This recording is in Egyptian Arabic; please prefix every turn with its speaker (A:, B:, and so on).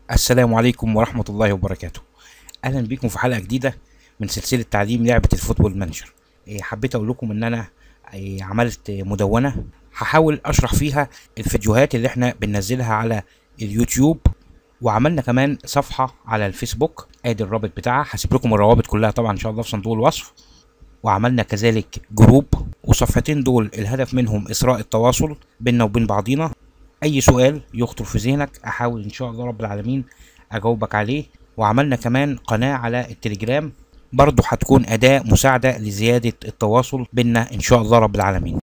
A: السلام عليكم ورحمة الله وبركاته أهلا بكم في حلقة جديدة من سلسلة تعليم لعبة الفوتبول مانجر إيه، حبيت أقول لكم إن أنا إيه، عملت مدونة هحاول أشرح فيها الفيديوهات اللي إحنا بننزلها على اليوتيوب وعملنا كمان صفحة على الفيسبوك ادي الرابط بتاعها هسيب لكم الروابط كلها طبعا ان شاء الله في صندوق الوصف وعملنا كذلك جروب وصفحتين دول الهدف منهم اسراء التواصل بيننا وبين بعضينا اي سؤال يخطر في ذهنك احاول ان شاء الله رب العالمين اجاوبك عليه وعملنا كمان قناة على التليجرام برضو هتكون اداة مساعدة لزيادة التواصل بيننا ان شاء الله رب العالمين